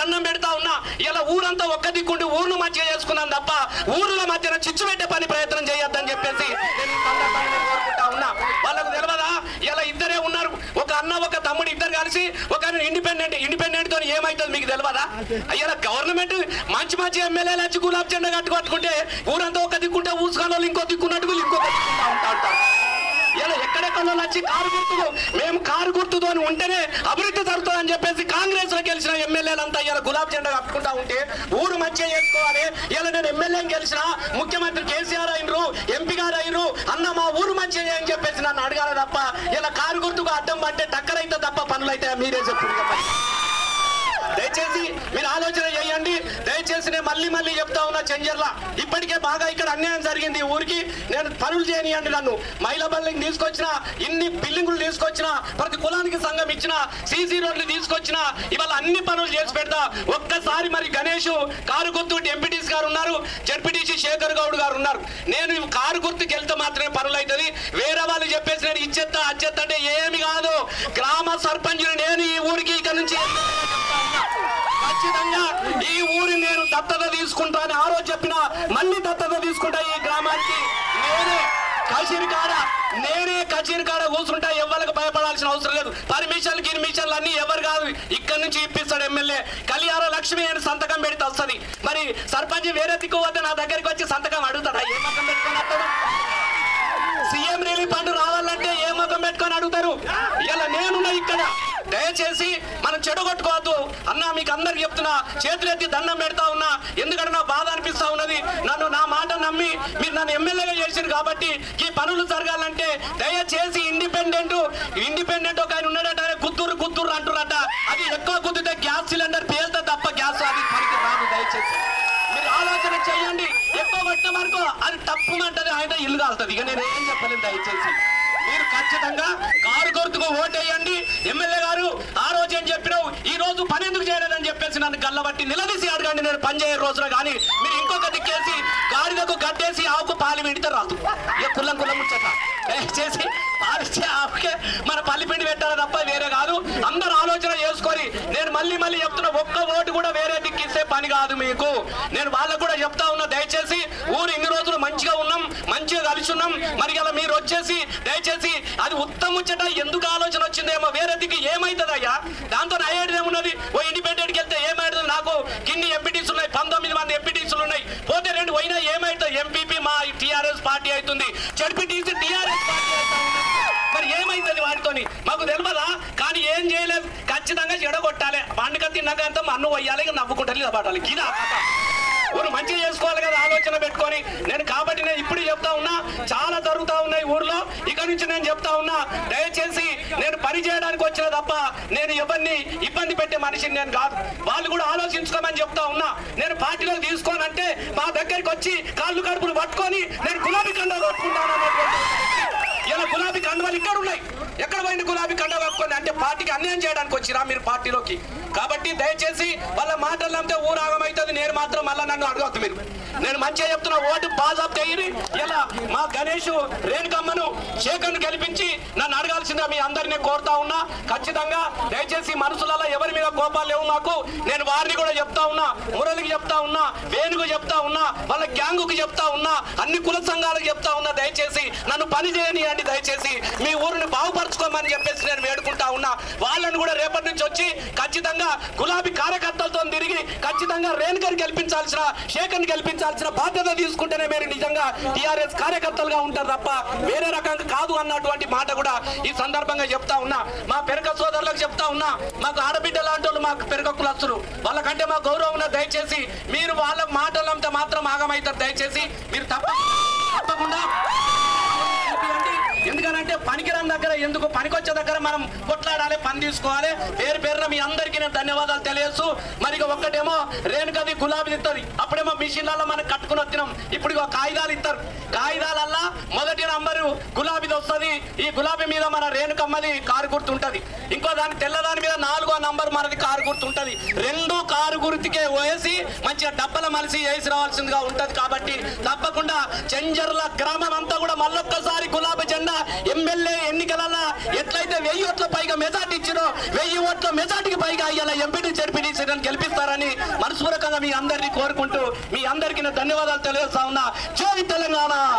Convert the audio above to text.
దండం పెడతా ఉన్నా ఇలా ఊరంతా ఒక్క దిక్కుండి ఊరును మంచిగా చేసుకున్నాం తప్ప ఊరుల మధ్యన చిచ్చు పెట్టే పని ప్రయత్నం చేయొద్దని చెప్పేసి నేను ఈ సందర్భంగా నేను కోరుకుంటా ఉన్నా వాళ్ళకు తెలియదా ఇలా ఇద్దరే ఉన్నారు ఒక అన్న ఒక తమ్ముడు ఇద్దరు కలిసి ఒక ఇండిపెండెంట్ ఇండిపెండెంట్ తో ఏమైతుంది మీకు తెలియదా అయ్యా గవర్నమెంట్ మంచి మంచి ఎమ్మెల్యేలు వచ్చి గులాబ్ జెండా కట్టుకొట్టుకుంటే ఊరంతా ఒక దిక్కుంటే ఊసుకొని వాళ్ళు ఇంకో దిక్కున్నట్టు వీళ్ళు ఇంకో దిక్కుంటా ఉంటా ఉంటారు ఇలా ఎక్కడెక్కడో వచ్చి కారు గుర్తుకు మేము కారు గుర్తుతో ఉంటేనే అభివృద్ధి జరుగుతుందని చెప్పేసి కాంగ్రెస్ లో గెలిచిన ఎమ్మెల్యేలంతా ఇలా గులాబ్ జెండా కట్టుకుంటా ఉంటే ఊరు మంచిగా చేసుకోవాలి ఇలా నేను ఎమ్మెల్యే గెలిచిన ముఖ్యమంత్రి కేసీఆర్ అయినరు ఎంపీ గారు అయినరు అన్న మా ఊరు మంచిగా చేయని చెప్పేసి నన్ను అడగాలి తప్ప ఇలా కారు గుర్తుకు అడ్డం పట్టే టక్కరైతే తప్ప పనులు అయితే మీరే చెప్పండి చెప్పండి దయచేసి మీరు ఆలోచన చేయండి దయచేసి నేను మళ్ళీ మళ్ళీ చెప్తా ఉన్నా చెంజర్ల ఇప్పటికే బాగా ఇక్కడ అన్యాయం జరిగింది ఈ ఊరికి నేను పనులు చేయనియండి నన్ను మహిళా బిల్డింగ్ తీసుకొచ్చిన ఇన్ని బిల్డింగులు తీసుకొచ్చిన ప్రతి కులానికి సంఘం ఇచ్చిన సీసీ రోడ్లు తీసుకొచ్చిన ఇవాళ అన్ని పనులు చేసి పెడతా ఒక్కసారి మరి గణేష్ కారు గుర్తు ఎంపీటీసీ గారు ఉన్నారు జడ్పీటీసీ శేఖర్ గౌడ్ గారు ఉన్నారు నేను ఈ కారు గుర్తుకి వెళ్తే మాత్రమే పనులు అవుతుంది వేరే వాళ్ళు చెప్పేసి నేను ఇచ్చేస్తా అచ్చేస్తా అంటే ఏమి కాదు గ్రామ సర్పంచ్ నేను ఈ ఊరికి ఇక్కడ నుంచి ఖచ్చితంగా ఈ ఊరి నేను దత్తత తీసుకుంటాను ఆ రోజు చెప్పిన మళ్ళీ దత్తత తీసుకుంటా ఈ గ్రామానికి నేనే కచేరి కాడ నేనే కచేరి కాడ కూర్చుంటా ఎవరికి భయపడాల్సిన అవసరం లేదు పర్మిషన్లు గిర్మిషన్లు అన్ని ఎవరు కాదు ఇక్కడ నుంచి ఇప్పిస్తాడు ఎమ్మెల్యే కలియార లక్ష్మి అని సంతకం పెడితే వస్తుంది మరి సర్పంచ్ వేరే దిక్కు వద్ద నా దగ్గరికి వచ్చి సంతకం అడుగుతాడా ఏ మతం పెట్టుకొని వస్తాడు సీఎం రిలీఫ్ ఫండ్ రావాలంటే ఏ మతం పెట్టుకొని అడుగుతారు ఇలా నేనున్నా ఇక్కడ దయచేసి మనం చెడగొట్టుకోవద్దు అన్న మీకు అందరికి చెప్తున్నా చేతులెత్తి దండం పెడతా ఉన్నా ఎందుకంటే నా బాధ అనిపిస్తా ఉన్నది నన్ను నా మాట నమ్మి మీరు నన్ను ఎమ్మెల్యేగా చేసింది కాబట్టి ఈ పనులు జరగాలంటే దయచేసి ఇండిపెండెంట్ ఇండిపెండెంట్ ఒక ఆయన ఉన్నాడట ఆయన కుత్తూరు కుత్తూరు అంటున్నట అది ఎక్కువ కుదితే గ్యాస్ సిలిండర్ పేల్తే తప్ప గ్యాస్ అది పనికి రాదు దయచేసి మీరు ఆలోచన చేయండి ఎక్కువ కొట్టిన వరకు అది తప్పుమంటది ఆయన ఇల్లు కాలుతుంది ఇక నేను ఏం చెప్పలేను దయచేసి మీరు ఖచ్చితంగా కారు గుర్తుకు ఓటేయండి ఎమ్మెల్యే గారు ఆ రోజు ఏం చెప్పినావు ఈ రోజు పని ఎందుకు చేయలేదని చెప్పేసి నన్ను గల్లబట్టి నిలదీసి అడగండి నేను పని చేయని రోజున కానీ మీరు ఇంకొక దిక్కేసి గాడిదకు గడ్డేసి ఆవుకు పాలు విడితే రాదు ఇక కుల్లం కుల్లం ముచ్చట దయచేసి పాలిస్తే ఆవుకే మన పల్లిపిండి పెట్టాలి తప్ప వేరే కాదు అందరూ ఆలోచన చేసుకొని నేను మళ్ళీ మళ్ళీ చెప్తున్నా ఒక్క ఓటు కూడా వేరే దిక్కిస్తే పని కాదు మీకు నేను వాళ్ళకు కూడా చెప్తా ఉన్నా దయచేసి ఊరు ఇన్ని రోజులు మంచిగా ఉన్నాం మంచిగా కలిసి ఉన్నాం మరి అలా మీరు వచ్చేసి దయచేసి అది ఉత్తమ ముచ్చట ఎందుకు ఆలోచన వచ్చిందేమో వేరే దిక్కు ఏమైతుంది అయ్యా దాంతో అయ్యేది ఏమున్నది ఓ ఇండిపెండెంట్కి వెళ్తే ఏమైతుంది నాకు కిన్ని ఎంపీటీస్ ఉన్నాయి పంతొమ్మిది మంది ఎంపీటీసీలు ఉన్నాయి పోతే రెండు పోయినా ఏమైతుంది ఎంపీపీ మా టీఆర్ఎస్ పార్టీ అవుతుంది జడ్పీటీసీ టీఆర్ఎస్ పార్టీ అవుతా ఉంది. మరి ఏమైతుంది వాటితోని మాకు తెలియదా కానీ ఏం చేయలేదు ఖచ్చితంగా చెడగొట్టాలి పండుగ తిన్నాక అంతా మన్ను వయ్యాలి ఇక నవ్వుకుంటారు ఇలా పడాలి ఇది ఆ కథ ఊరు మంచిగా చేసుకోవాలి కదా ఆలోచన పెట్టుకొని నేను కాబట్టి నేను ఇప్పుడు చెప్తా ఉన్నా చాలా జరుగుతా ఉన్నాయి ఊర్లో ఇక నుంచి నేను చెప్తా ఉన్నా దయచేసి నేను పని చేయడానికి వచ్చిన తప్ప నేను ఎవరిని ఇబ్బంది పెట్టే మనిషిని నేను కాదు వాళ్ళు కూడా ఆలోచించుకోమని చెప్తా ఉన్నా నేను పార్టీలోకి తీసుకోనంటే మా దగ్గరికి వచ్చి కాళ్ళు కడుపులు పట్టుకొని నేను గులాబీ కండ కొట్టుకుంటాను అన్నటువంటి ఇలా గులాబీ కండువాలు ఇక్కడ ఉన్నాయి ఎక్కడ పోయింది గులాబీ కండ కప్పుకొని అంటే పార్టీకి అన్యాయం చేయడానికి వచ్చిరా మీరు పార్టీలోకి కాబట్టి దయచేసి వాళ్ళ మాటలు నమ్మితే ఊరాగం అవుతుంది నేను మాత్రం మళ్ళీ నన్ను అడగవద్దు మీరు నేను మంచిగా చెప్తున్నా ఓటు పాస్ ఆఫ్ చేయని ఇలా మా గణేష్ రేణుకమ్మను శేఖర్ను గెలిపించి నన్ను అడగాల్సిందిగా మీ అందరినీ కోరుతా ఉన్నా ఖచ్చితంగా దయచేసి మనసులలో ఎవరి మీద కోపాలు లేవు మాకు నేను వారిని కూడా చెప్తా ఉన్నా మురళికి చెప్తా ఉన్నా వేణుకు చెప్తా ఉన్నా వాళ్ళ గ్యాంగుకి చెప్తా ఉన్నా అన్ని కుల సంఘాలకు చెప్తా ఉన్నా దయచేసి నన్ను పని చేయనియండి దయచేసి మీ ఊరిని బాగుపరచుకోమని చెప్పేసి నేను వేడుకుంటా ఉన్నా వాళ్ళని కూడా రేపటి నుంచి వచ్చి ఖచ్చితంగా గులాబీ కార్యకర్తలతో తిరిగి ఖచ్చితంగా రేణుకర్ గెలిపించాల్సిన శేఖర్ని గెలిపించాల్సిన బాధ్యత తీసుకుంటేనే మీరు నిజంగా టిఆర్ఎస్ కార్యకర్తలుగా ఉంటారు తప్ప వేరే రకంగా కాదు అన్నటువంటి మాట కూడా ఈ సందర్భంగా చెప్తా ఉన్నా మా పెరక సోదరులకు చెప్తా ఉన్నా మాకు ఆడబిడ్డ లాంటి వాళ్ళు మాకు పెరక కులస్తులు వాళ్ళకంటే మా గౌరవం ఉన్న దయచేసి మీరు వాళ్ళ మాటలంతా మాత్రం ఆగమవుతారు దయచేసి మీరు తప్ప తప్పకుండా చూపియండి. ఎందుకనంటే పనికిరాని దగ్గర ఎందుకు పనికొచ్చే దగ్గర మనం కొట్లాడాలి పని తీసుకోవాలి పేరు పేరున మీ అందరికీ నేను ధన్యవాదాలు తెలియజేస్తూ మరి ఇక ఒక్కటేమో రేణుకది గులాబీ ఇస్తుంది అప్పుడేమో మిషన్లలో మనం కట్టుకుని వచ్చినాం ఇప్పుడు ఇక కాగితాలు ఇస్తారు కాగితాలల్లా మొదటి నంబరు గులాబీది వస్తుంది ఈ గులాబీ మీద మన రేణుకమ్మది కారు గుర్తు ఉంటది ఇంకో దాని తెల్లదాని మీద నాలుగో నంబర్ మనది కారు గుర్తు ఉంటది రెండు కారు గుర్తుకే వేసి మంచిగా డబ్బల మలిసి వేసి రావాల్సిందిగా ఉంటది కాబట్టి తప్పకుండా చెంజర్ల గ్రామం అంతా కూడా మళ్ళొక్కసారి గులాబీ జెండా ఎమ్మెల్యే ఎన్నికలలో ఎట్లయితే వెయ్యి ఓట్ల పైగా మెజార్టీ ఇచ్చినో వెయ్యి ఓట్ల మెజార్టీకి పైగా ఇలా ఎంపీటీ జడ్పీటీసీ గెలిపిస్తారని మనస్పూర్వకంగా మీ అందరినీ కోరుకుంటూ మీ అందరికీ నేను ధన్యవాదాలు తెలియజేస్తా ఉన్నా జై తెలంగాణ